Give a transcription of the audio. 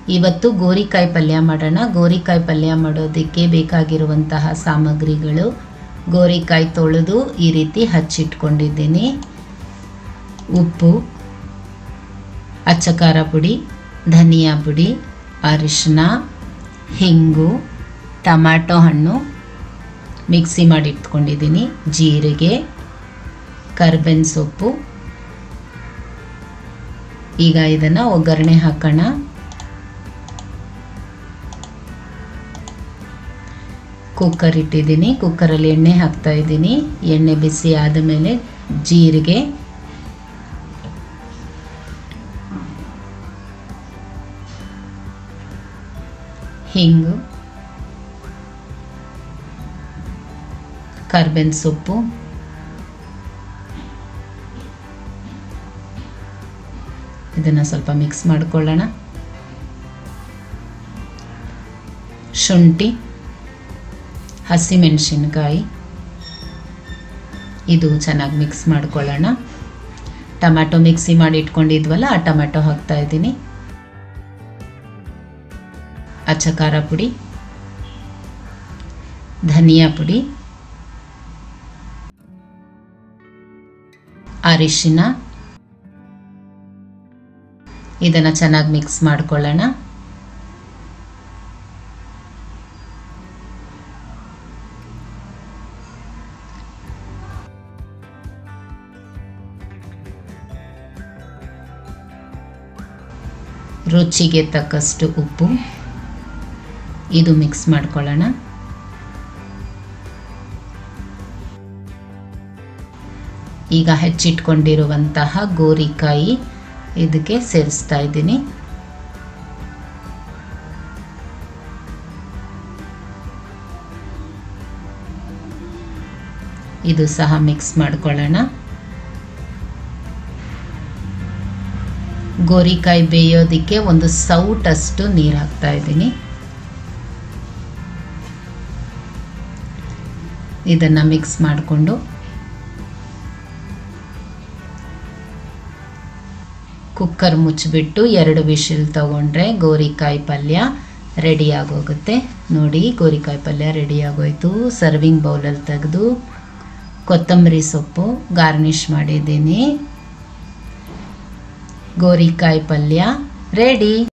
ಇವತ್ತು ಗೋರಿಕಾಯಿ ಪಲ್ಯ ಮಾಡೋಣ ಗೋರಿಕಾಯಿ ಪಲ್ಯ ಮಾಡೋದಕ್ಕೆ ಬೇಕಾಗಿರುವಂತಹ ಸಾಮಗ್ರಿಗಳು ಗೋರಿಕಾಯಿ ತೊಳೆದು ಈ ರೀತಿ ಹಚ್ಚಿಟ್ಕೊಂಡಿದ್ದೀನಿ ಉಪ್ಪು ಅಚ್ಚ ಪುಡಿ ಧನಿಯಾ ಪುಡಿ ಅರಿಶಿನ ಹಿಂಗು ಟೊಮ್ಯಾಟೊ ಹಣ್ಣು ಮಿಕ್ಸಿ ಮಾಡಿ ಇಟ್ಕೊಂಡಿದ್ದೀನಿ ಜೀರಿಗೆ ಕರ್ಬೇವಿನ ಸೊಪ್ಪು ಈಗ ಇದನ್ನು ಒಗ್ಗರಣೆ ಹಾಕೋಣ ಕುಕ್ಕರ್ ಇಟ್ಟಿದ್ದೀನಿ ಕುಕ್ಕರಲ್ಲಿ ಎಣ್ಣೆ ಹಾಕ್ತಾ ಇದ್ದೀನಿ ಎಣ್ಣೆ ಬಿಸಿ ಆದಮೇಲೆ ಜೀರಿಗೆ ಹಿಂಗು ಕರ್ಬೇವಿನ ಸೊಪ್ಪು ಇದನ್ನು ಸ್ವಲ್ಪ ಮಿಕ್ಸ್ ಮಾಡ್ಕೊಳ್ಳೋಣ ಶುಂಠಿ ಹಸಿಮೆಣಸಿನ್ಕಾಯಿ ಇದು ಚೆನ್ನಾಗಿ ಮಿಕ್ಸ್ ಮಾಡ್ಕೊಳ್ಳೋಣ ಟೊಮ್ಯಾಟೊ ಮಿಕ್ಸಿ ಮಾಡಿ ಇಟ್ಕೊಂಡಿದ್ವಲ್ಲ ಆ ಟೊಮ್ಯಾಟೊ ಹಾಕ್ತಾ ಇದ್ದೀನಿ ಅಚ್ಚ ಖಾರ ಪುಡಿ ಧನಿಯಾ ಪುಡಿ ಅರಿಶಿನ ಇದನ್ನು ಚೆನ್ನಾಗಿ ಮಿಕ್ಸ್ ಮಾಡ್ಕೊಳ್ಳೋಣ ರುಚಿಗೆ ತಕ್ಕಷ್ಟು ಉಪ್ಪು ಇದು ಮಿಕ್ಸ್ ಮಾಡ್ಕೊಳ್ಳೋಣ ಈಗ ಹೆಚ್ಚಿಟ್ಕೊಂಡಿರುವಂತಹ ಗೋರಿಕಾಯಿ ಇದಕ್ಕೆ ಸೇರಿಸ್ತಾ ಇದ್ದೀನಿ ಇದು ಸಹ ಮಿಕ್ಸ್ ಮಾಡ್ಕೊಳ್ಳೋಣ ಗೋರಿಕಾಯಿ ಬೇಯೋದಕ್ಕೆ ಒಂದು ಸೌಟಷ್ಟು ನೀರು ಹಾಕ್ತಾ ಇದ್ದೀನಿ ಇದನ್ನು ಮಿಕ್ಸ್ ಮಾಡಿಕೊಂಡು ಕುಕ್ಕರ್ ಮುಚ್ಚಿಬಿಟ್ಟು ಎರಡು ವಿಶಿಲ್ ತಗೊಂಡ್ರೆ ಗೋರಿಕಾಯಿ ಪಲ್ಯ ರೆಡಿ ಆಗೋಗುತ್ತೆ ನೋಡಿ ಗೋರಿಕಾಯಿ ಪಲ್ಯ ರೆಡಿ ಆಗೋಯ್ತು ಸರ್ವಿಂಗ್ ಬೌಲಲ್ಲಿ ತೆಗೆದು ಕೊತ್ತಂಬರಿ ಸೊಪ್ಪು ಗಾರ್ನಿಷ್ ಮಾಡಿದ್ದೀನಿ ಗೋರಿಕಾಯಿ ಪಲ್ಯ ರೆಡಿ